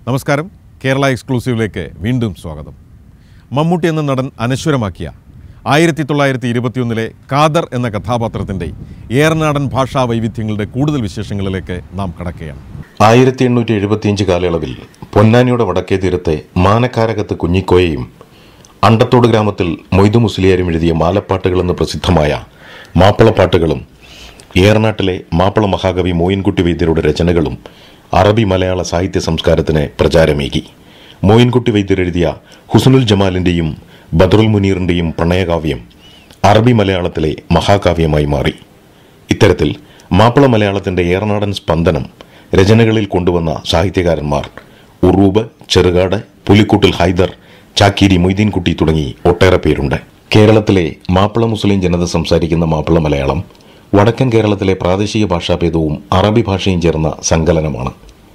നമസ്കാരം കേരള എക്സ്ക്ലൂസീവിലേക്ക് വീണ്ടും സ്വാഗതം മമ്മൂട്ടി എന്ന നടൻ അനശ്വരമാക്കിയ ആയിരത്തി തൊള്ളായിരത്തി ഇരുപത്തിയൊന്നിലെ കാദർ എന്ന കഥാപാത്രത്തിൻ്റെ ഏറനാടൻ ഭാഷാ വൈവിധ്യങ്ങളുടെ കൂടുതൽ വിശേഷങ്ങളിലേക്ക് നാം കടക്കുകയാണ് ആയിരത്തി എണ്ണൂറ്റി എഴുപത്തിയഞ്ച് കാലയളവിൽ പൊന്നാനിയുടെ വടക്കേ തീരത്തെ മാനക്കാരകത്ത് കുഞ്ഞിക്കോയയും അണ്ടത്തോട് ഗ്രാമത്തിൽ മൊയ്തു മുസ്ലിയാരും എഴുതിയ മാലപ്പാട്ടുകൾ എന്ന് പ്രസിദ്ധമായ മാപ്പിളപ്പാട്ടുകളും ഏറനാട്ടിലെ മാപ്പിള മഹാകവി മോയിൻകുട്ടി വൈദ്യരുടെ രചനകളും അറബി മലയാള സാഹിത്യ സംസ്കാരത്തിന് പ്രചാരമേകി മോയിൻകുട്ടി വൈദ്യർ എഴുതിയ ഹുസനുൽ ജമാലിൻ്റെയും ബദറുൽ മുനീറിൻ്റെയും പ്രണയകാവ്യം അറബി മലയാളത്തിലെ മഹാകാവ്യമായി മാറി ഇത്തരത്തിൽ മാപ്പിള മലയാളത്തിന്റെ ഏറനാടൻ സ്പന്ദനം രചനകളിൽ കൊണ്ടുവന്ന സാഹിത്യകാരന്മാർ ഉറൂബ് ചെറുകാട് പുലിക്കുട്ടിൽ ഹൈദർ ചാക്കീരി മൊയ്തീൻകുട്ടി തുടങ്ങി ഒട്ടേറെ പേരുണ്ട് കേരളത്തിലെ മാപ്പിള മുസ്ലിം ജനത സംസാരിക്കുന്ന മാപ്പിള മലയാളം വടക്കൻ കേരളത്തിലെ പ്രാദേശിക ഭാഷാഭേദവും അറബി ഭാഷയും ചേർന്ന സങ്കലനമാണ്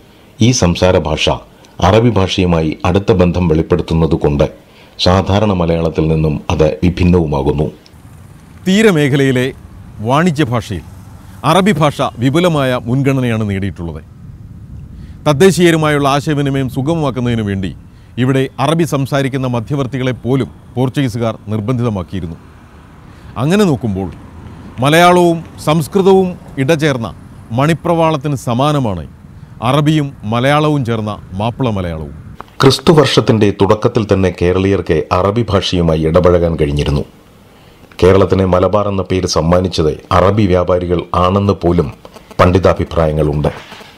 ഈ സംസാര ഭാഷ അറബി ഭാഷയുമായി അടുത്ത ബന്ധം വെളിപ്പെടുത്തുന്നതുകൊണ്ട് സാധാരണ മലയാളത്തിൽ നിന്നും അത് വിഭിന്നവുമാകുന്നു തീരമേഖലയിലെ വാണിജ്യ ഭാഷയിൽ അറബി ഭാഷ വിപുലമായ മുൻഗണനയാണ് നേടിയിട്ടുള്ളത് തദ്ദേശീയരുമായുള്ള ആശയവിനിമയം സുഗമമാക്കുന്നതിനു വേണ്ടി ഇവിടെ അറബി സംസാരിക്കുന്ന മധ്യവർത്തികളെ പോലും പോർച്ചുഗീസുകാർ നിർബന്ധിതമാക്കിയിരുന്നു അങ്ങനെ നോക്കുമ്പോൾ മലയാളവും സംസ്കൃതവും ഇടചേർന്ന മണിപ്രവാളത്തിന് സമാനമാണ് അറബിയും മലയാളവും ചേർന്ന മാപ്പിള മലയാളവും ക്രിസ്തു വർഷത്തിന്റെ തുടക്കത്തിൽ തന്നെ കേരളീയർക്ക് അറബി ഭാഷയുമായി ഇടപഴകാൻ കഴിഞ്ഞിരുന്നു കേരളത്തിന് മലബാർ എന്ന പേര് സമ്മാനിച്ചത് അറബി വ്യാപാരികൾ ആണെന്ന് പോലും പണ്ഡിതാഭിപ്രായങ്ങളുണ്ട്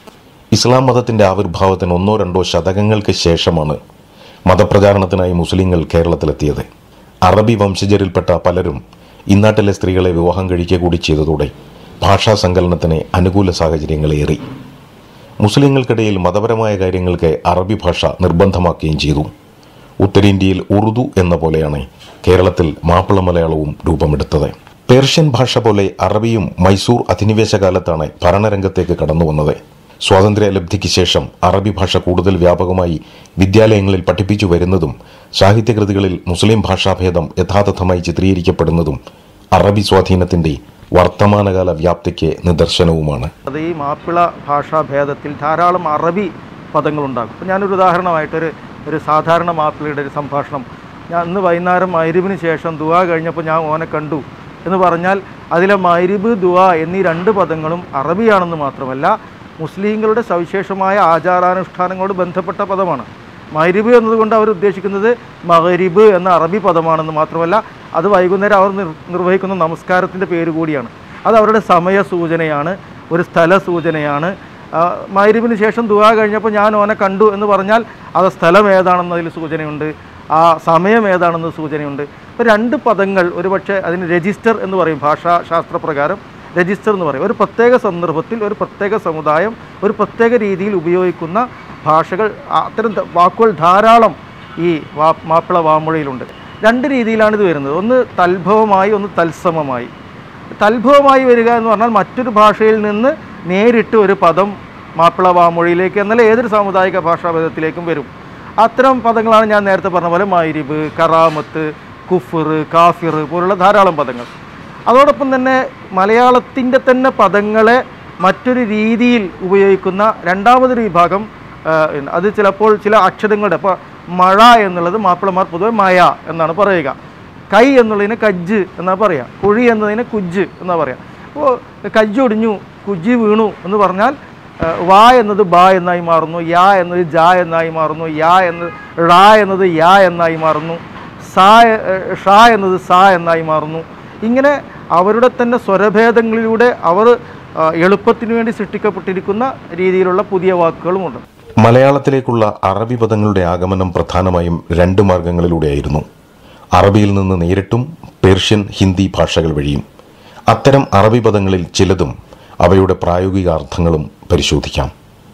ഇസ്ലാം മതത്തിന്റെ ആവിർഭാവത്തിന് ഒന്നോ രണ്ടോ ശതകങ്ങൾക്ക് ശേഷമാണ് മതപ്രചാരണത്തിനായി മുസ്ലിങ്ങൾ കേരളത്തിലെത്തിയത് അറബി വംശജരിൽപ്പെട്ട പലരും ഇന്നാട്ടിലെ സ്ത്രീകളെ വിവാഹം കഴിക്കുക കൂടി ചെയ്തതോടെ ഭാഷാ സങ്കലനത്തിന് അനുകൂല സാഹചര്യങ്ങളേറി മുസ്ലിങ്ങൾക്കിടയിൽ മതപരമായ കാര്യങ്ങൾക്ക് അറബി ഭാഷ നിർബന്ധമാക്കുകയും ചെയ്തു ഉത്തരേന്ത്യയിൽ ഉറുദു എന്ന പോലെയാണ് കേരളത്തിൽ മാപ്പിള മലയാളവും രൂപമെടുത്തത് പേർഷ്യൻ ഭാഷ പോലെ അറബിയും മൈസൂർ അധിനിവേശ കാലത്താണ് ഭരണരംഗത്തേക്ക് കടന്നു വന്നത് സ്വാതന്ത്ര്യ ലബ്ധിക്ക് ശേഷം അറബി ഭാഷ കൂടുതൽ വ്യാപകമായി വിദ്യാലയങ്ങളിൽ പഠിപ്പിച്ചു വരുന്നതും സാഹിത്യകൃതികളിൽ മുസ്ലിം ഭാഷാഭേദം യഥാതഥമായി ചിത്രീകരിക്കപ്പെടുന്നതും അറബി സ്വാധീനത്തിന്റെ വർത്തമാനകാല വ്യാപ്തിക്ക് നിദർശനവുമാണ് അത് ഈ മാപ്പിള ഭാഷാ ഭേദത്തിൽ ധാരാളം അറബി പദങ്ങളുണ്ടാകും അപ്പോൾ ഞാനൊരു ഉദാഹരണമായിട്ടൊരു ഒരു സാധാരണ മാപ്പിളയുടെ ഒരു സംഭാഷണം ഞാൻ ഇന്ന് വൈകുന്നേരം മൈരിബിന് ശേഷം ദുവാ കഴിഞ്ഞപ്പോൾ ഞാൻ ഓനെ കണ്ടു എന്ന് പറഞ്ഞാൽ അതിലെ മൈരിബ് ദുവാ എന്നീ രണ്ട് പദങ്ങളും അറബിയാണെന്ന് മാത്രമല്ല മുസ്ലിങ്ങളുടെ സവിശേഷമായ ആചാരാനുഷ്ഠാനങ്ങളോട് ബന്ധപ്പെട്ട പദമാണ് മൈരിബ് എന്നതുകൊണ്ട് അവർ ഉദ്ദേശിക്കുന്നത് മഹരിബ് എന്ന അറബി പദമാണെന്ന് മാത്രമല്ല അത് വൈകുന്നേരം അവർ നിർ നിർവഹിക്കുന്ന നമസ്കാരത്തിൻ്റെ പേര് കൂടിയാണ് അത് അവരുടെ സമയ സൂചനയാണ് ഒരു സ്ഥല സൂചനയാണ് ആ, മഗ്‌രിബിന് ശേഷം ദുആ കഴിഞ്ഞപ്പോൾ ഞാൻ ഓനെ കണ്ടു എന്ന് പറഞ്ഞാൽ അത് സ്ഥലം ഏതാണെന്നതിൽ സൂചനയുണ്ട് ആ സമയം ഏതാണെന്ന് സൂചനയുണ്ട് ഇപ്പോൾ രണ്ട് പദങ്ങൾ ഒരുപക്ഷെ അതിന് രജിസ്റ്റർ എന്ന് പറയും ഭാഷാ ശാസ്ത്രപ്രകാരം രജിസ്റ്റർ എന്ന് പറയും ഒരു പ്രത്യേക സന്ദർഭത്തിൽ ഒരു പ്രത്യേക സമുദായം ഒരു പ്രത്യേക രീതിയിൽ ഉപയോഗിക്കുന്ന ഭാഷകൾ ആ, അത്തരം ധ- വാക്കുകൾ ധാരാളം ഈ വാ മാപ്പിള വാമൊഴിയിലുണ്ട് രണ്ട് രീതിയിലാണ് ഇത് വരുന്നത് ഒന്ന് തൽഭവമായി ഒന്ന് തത്സമമായി തൽഭവമായി വരിക എന്ന് പറഞ്ഞാൽ മറ്റൊരു ഭാഷയിൽ നിന്ന് നേരിട്ട് ഒരു പദം മാപ്പിള വാമൊഴിയിലേക്ക് എന്നല്ല ഏതൊരു സാമുദായിക ഭാഷാഭേദത്തിലേക്കും വരും അത്തരം പദങ്ങളാണ് ഞാൻ നേരത്തെ പറഞ്ഞ പോലെ മൈരിബ് കറാമത്ത് കുഫർ കാഫിർ പോലുള്ള ധാരാളം പദങ്ങൾ അതോടൊപ്പം തന്നെ മലയാളത്തിൻ്റെ തന്നെ പദങ്ങളെ മറ്റൊരു രീതിയിൽ ഉപയോഗിക്കുന്ന രണ്ടാമതൊരു വിഭാഗം ആ, ഉണ്ട്. അത് ചിലപ്പോൾ ചില അക്ഷരങ്ങളുടെ ഇപ്പോൾ മഴ എന്നുള്ളത് മാപ്പിളമാർ പൊതുവെ മയ എന്നാണ് പറയുക കൈ എന്നുള്ളതിന് കജ്ജ് എന്നാ പറയാം കുഴി എന്നതിന് കുജ്ജ് എന്നാ പറയാം അപ്പോൾ കജ്ജ് ഒടിഞ്ഞു കുജ്ജി വീണു എന്ന് പറഞ്ഞാൽ ആ, വാ എന്നത് ബാ എന്നായി മാറുന്നു യാ എന്നത് ജാ എന്നായി മാറുന്നു യാ എന്നത് ഴാ എന്നത് യാ എന്നായി മാറുന്നു സാ ഏ, ഷാ എന്നത് സാ എന്നായി മാറുന്നു ഇങ്ങനെ അവരുടെ തന്നെ സ്വരഭേദങ്ങളിലൂടെ അവർ ആ, എളുപ്പത്തിന് വേണ്ടി സൃഷ്ടിക്കപ്പെട്ടിരിക്കുന്ന രീതിയിലുള്ള പുതിയ വാക്കുകളുമുണ്ട് മലയാളത്തിലേക്കുള്ള അറബി പദങ്ങളുടെ ആഗമനം പ്രധാനമായും രണ്ട് മാർഗങ്ങളിലൂടെയായിരുന്നു അറബിയിൽ നിന്ന് നേരിട്ടും പേർഷ്യൻ ഹിന്ദി ഭാഷകൾ വഴിയും അത്തരം അറബി പദങ്ങളിൽ ചിലതും അവയുടെ പ്രായോഗിക അർത്ഥങ്ങളും പരിശോധിക്കാം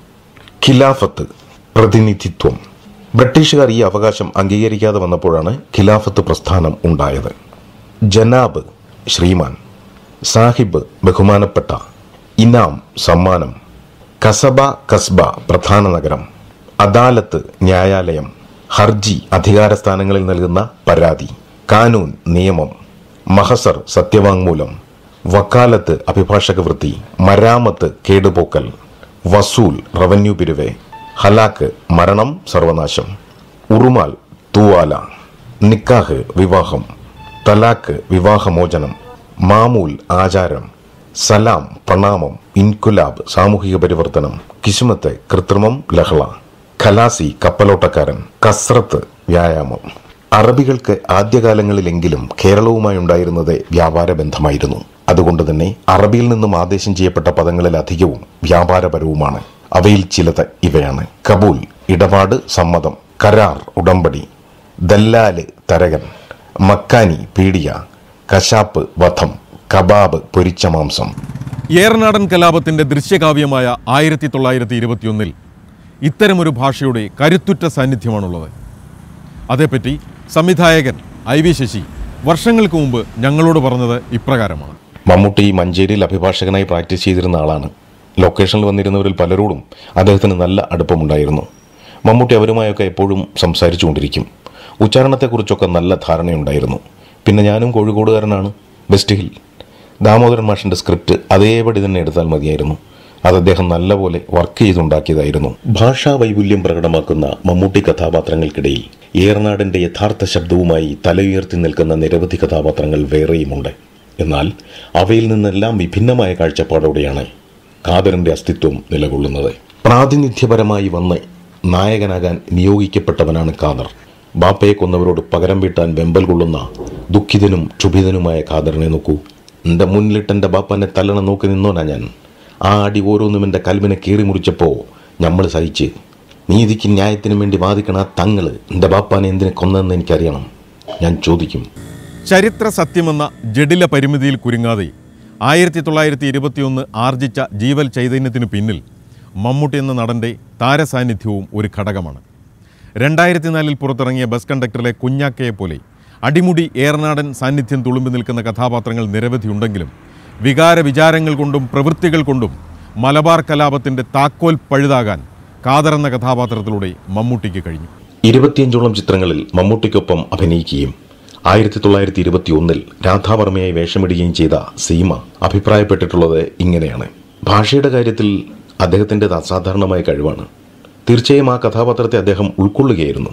ഖിലാഫത്ത് പ്രതിനിധിത്വം ബ്രിട്ടീഷുകാർ ഈ അവകാശം അംഗീകരിക്കാതെ വന്നപ്പോഴാണ് ഖിലാഫത്ത് പ്രസ്ഥാനം ഉണ്ടായത് ജനാബ് ശ്രീമാൻ സാഹിബ് ബഹുമാനപ്പെട്ട ഇനാം സമ്മാനം കസബ കസ്ബ പ്രധാന നഗരം അദാലത്ത് ന്യായാലയം ഹർജി അധികാര സ്ഥാനങ്ങളിൽ നൽകുന്ന പരാതി കാനൂൻ നിയമം മഹസർ സത്യവാങ്മൂലം വക്കാലത്ത് അഭിഭാഷക വൃത്തി മരാമത്ത് കേടുപോക്കൽ വസൂൽ റവന്യൂ പിരിവ് ഹലാക്ക് മരണം സർവനാശം ഉറുമാൽ തൂവാല നിക്കാഹ് വിവാഹം തലാക്ക് വിവാഹമോചനം മാമൂൽ ആചാരം സലാം പ്രണാമം ഇൻകുലാബ് സാമൂഹിക പരിവർത്തനം കിസ്മത്ത് കൃത്രിമം ലഹള ഖലാസി കപ്പലോട്ടക്കാരൻ കസ്രത്ത് വ്യായാമം അറബികൾക്ക് ആദ്യകാലങ്ങളിലെങ്കിലും കേരളവുമായി ഉണ്ടായിരുന്നത് വ്യാപാര ബന്ധമായിരുന്നു അതുകൊണ്ട് തന്നെ അറബിയിൽ നിന്നും ആദേശം ചെയ്യപ്പെട്ട പദങ്ങളിൽ അധികവും വ്യാപാരപരവുമാണ് അവയിൽ ചിലത് ഇവയാണ് കബൂൽ ഇടപാട് സമ്മതം കരാർ ഉടമ്പടി ദല്ലാല് തരകൻ മക്കാനി പീഡിയ കശാപ്പ് വധം കബാബ് പൊരിച്ച മാംസം ഏറനാടൻ കലാപത്തിൻ്റെ ദൃശ്യകാവ്യമായ ആയിരത്തി തൊള്ളായിരത്തി ഇരുപത്തിയൊന്നിൽ ഇത്തരമൊരു ഭാഷയുടെ കരുത്തുറ്റ സാന്നിധ്യമാണുള്ളത് അതേപ്പറ്റി സംവിധായകൻ ഐ വി ശശി വർഷങ്ങൾക്ക് മുമ്പ് ഞങ്ങളോട് പറഞ്ഞത് ഇപ്രകാരമാണ് മമ്മൂട്ടി മഞ്ചേരിയിൽ അഭിഭാഷകനായി പ്രാക്ടീസ് ചെയ്തിരുന്ന ആളാണ് ലൊക്കേഷനിൽ വന്നിരുന്നവരിൽ പലരോടും അദ്ദേഹത്തിന് നല്ല അടുപ്പമുണ്ടായിരുന്നു മമ്മൂട്ടി അവരുമായൊക്കെ എപ്പോഴും സംസാരിച്ചുകൊണ്ടിരിക്കും ഉച്ചാരണത്തെക്കുറിച്ചൊക്കെ നല്ല ധാരണയുണ്ടായിരുന്നു പിന്നെ ഞാനും കോഴിക്കോടുകാരനാണ് വെസ്റ്റ് ഹിൽ ദാമോദരൻ മാഷിന്റെ സ്ക്രിപ്റ്റ് അതേപടി തന്നെ എടുത്താൽ മതിയായിരുന്നു അത് അദ്ദേഹം നല്ലപോലെ വർക്ക് ചെയ്തുണ്ടാക്കിയതായിരുന്നു ഭാഷാ വൈപുല്യം പ്രകടമാക്കുന്ന മമ്മൂട്ടി കഥാപാത്രങ്ങൾക്കിടയിൽ ഏറനാടിന്റെ യഥാർത്ഥ ശബ്ദവുമായി തലയുയർത്തി നിൽക്കുന്ന നിരവധി കഥാപാത്രങ്ങൾ വേറെയുമുണ്ട് എന്നാൽ അവയിൽ നിന്നെല്ലാം വിഭിന്നമായ കാഴ്ചപ്പാടോടെയാണ് ഖാദറിന്റെ അസ്തിത്വം നിലകൊള്ളുന്നത് പ്രാതിനിധ്യപരമായി വന്ന് നായകനാകാൻ നിയോഗിക്കപ്പെട്ടവനാണ് ഖാദർ ബാപ്പയെ കൊന്നവരോട് പകരം വീട്ടാൻ വെമ്പൽ കൊള്ളുന്ന ദുഃഖിതനും ക്ഷുഭിതനുമായ ഖാദറിനെ നോക്കൂ എന്റെ മുന്നിലിട്ട് എൻ്റെ ബാപ്പനെ തല്ലണ നോക്കി നിന്നോനാ ഞാൻ ആ അടി ഓരോന്നും എൻ്റെ കൽവിനെ കീറി മുറിച്ചപ്പോൾ നമ്മൾ സഹിച്ച് നീതിക്ക് ന്യായത്തിനും വേണ്ടി വാദിക്കണ ആ തങ്ങള് എൻ്റെ ബാപ്പാനെ എന്തിനെ കൊന്നതെന്ന് എനിക്കറിയണം ഞാൻ ചോദിക്കും ചരിത്ര സത്യമെന്ന ജഡില പരിമിതിയിൽ കുരുങ്ങാതെ ആയിരത്തി തൊള്ളായിരത്തി ഇരുപത്തിയൊന്ന് ആർജിച്ച ജീവൽ ചൈതന്യത്തിനു പിന്നിൽ മമ്മൂട്ടി എന്ന നടൻ്റെ താരസാന്നിധ്യവും ഒരു ഘടകമാണ് രണ്ടായിരത്തി നാലിൽ പുറത്തിറങ്ങിയ ബസ് കണ്ടക്ടറിലെ കുഞ്ഞാക്കയെ പോലെ അടിമുടി ഏറനാടൻ സാന്നിധ്യം തുളുമ്പി നിൽക്കുന്ന കഥാപാത്രങ്ങൾ നിരവധിയുണ്ടെങ്കിലും വികാര വിചാരങ്ങൾ കൊണ്ടും പ്രവൃത്തികൾ കൊണ്ടും മലബാർ കലാപത്തിൻ്റെ താക്കോൽ പഴുതാകാൻ കാദർ എന്ന കഥാപാത്രത്തിലൂടെ മമ്മൂട്ടിക്ക് കഴിഞ്ഞു ഇരുപത്തിയഞ്ചോളം ചിത്രങ്ങളിൽ മമ്മൂട്ടിക്കൊപ്പം അഭിനയിക്കുകയും ആയിരത്തി തൊള്ളായിരത്തി ഇരുപത്തി ഒന്നിൽ രാധാവർമ്മയായി വേഷമിടുകയും ചെയ്ത സീമ അഭിപ്രായപ്പെട്ടിട്ടുള്ളത് ഇങ്ങനെയാണ് ഭാഷയുടെ കാര്യത്തിൽ അദ്ദേഹത്തിൻ്റെത് അസാധാരണമായ കഴിവാണ് തീർച്ചയായും ആ കഥാപാത്രത്തെ അദ്ദേഹം ഉൾക്കൊള്ളുകയായിരുന്നു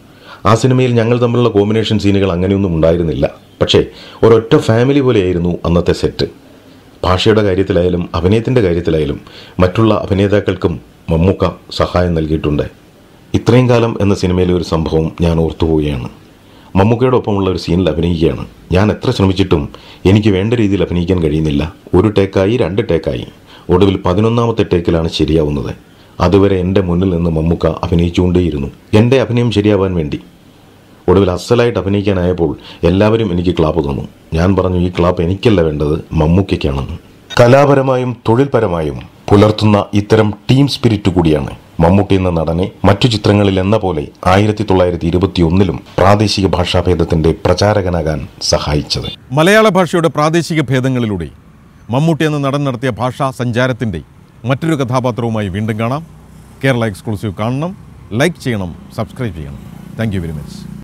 ആ സിനിമയിൽ ഞങ്ങൾ തമ്മിലുള്ള കോമ്പിനേഷൻ സീനുകൾ അങ്ങനെയൊന്നും ഉണ്ടായിരുന്നില്ല പക്ഷേ ഒരൊറ്റ ഫാമിലി പോലെയായിരുന്നു അന്നത്തെ സെറ്റ് ഭാഷയുടെ കാര്യത്തിലായാലും അഭിനയത്തിൻ്റെ കാര്യത്തിലായാലും മറ്റുള്ള അഭിനേതാക്കൾക്കും മമ്മൂക്ക സഹായം നൽകിയിട്ടുണ്ട് ഇത്രയും കാലം എന്ന സിനിമയിലെ ഒരു സംഭവം ഞാൻ ഓർത്തുപോവുകയാണ് മമ്മൂക്കയുടെ ഒപ്പമുള്ള ഒരു സീനിൽ അഭിനയിക്കുകയാണ് ഞാൻ എത്ര ശ്രമിച്ചിട്ടും എനിക്ക് വേണ്ട രീതിയിൽ അഭിനയിക്കാൻ കഴിയുന്നില്ല ഒരു ടേക്കായി രണ്ട് ടേക്കായി ഒടുവിൽ പതിനൊന്നാമത്തെ ടേക്കിലാണ് ശരിയാവുന്നത് അതുവരെ എൻ്റെ മുന്നിൽ നിന്ന് മമ്മൂക്ക അഭിനയിച്ചുകൊണ്ടേയിരുന്നു എൻ്റെ അഭിനയം ശരിയാവാൻ വേണ്ടി ഒടുവിൽ അസലായിട്ട് അഭിനയിക്കാനായപ്പോൾ എല്ലാവരും എനിക്ക് ക്ലാപ്പ് തന്നു ഞാൻ പറഞ്ഞു ഈ ക്ലാപ്പ് എനിക്കല്ല വേണ്ടത് മമ്മൂക്കയ്ക്കാണെന്ന് കലാപരമായും തൊഴിൽപരമായും പുലർത്തുന്ന ഇത്തരം ടീം സ്പിരിറ്റ് കൂടിയാണ് മമ്മൂട്ടി എന്ന നടനെ മറ്റു ചിത്രങ്ങളിൽ എന്ന പോലെ ആയിരത്തി തൊള്ളായിരത്തി ഇരുപത്തി ഒന്നിലും പ്രാദേശിക ഭാഷാഭേദത്തിന്റെ പ്രചാരകനാകാൻ സഹായിച്ചത് മലയാള ഭാഷയുടെ പ്രാദേശിക ഭേദങ്ങളിലൂടെ മമ്മൂട്ടി എന്ന നടൻ നടത്തിയ ഭാഷാ സഞ്ചാരത്തിൻ്റെ മറ്റൊരു കഥാപാത്രവുമായി വീണ്ടും കാണാം കേരള എക്സ്ക്ലൂസീവ് കാണണം ലൈക്ക് ചെയ്യണം സബ്സ്ക്രൈബ് ചെയ്യണം താങ്ക് യു വെരി മച്ച്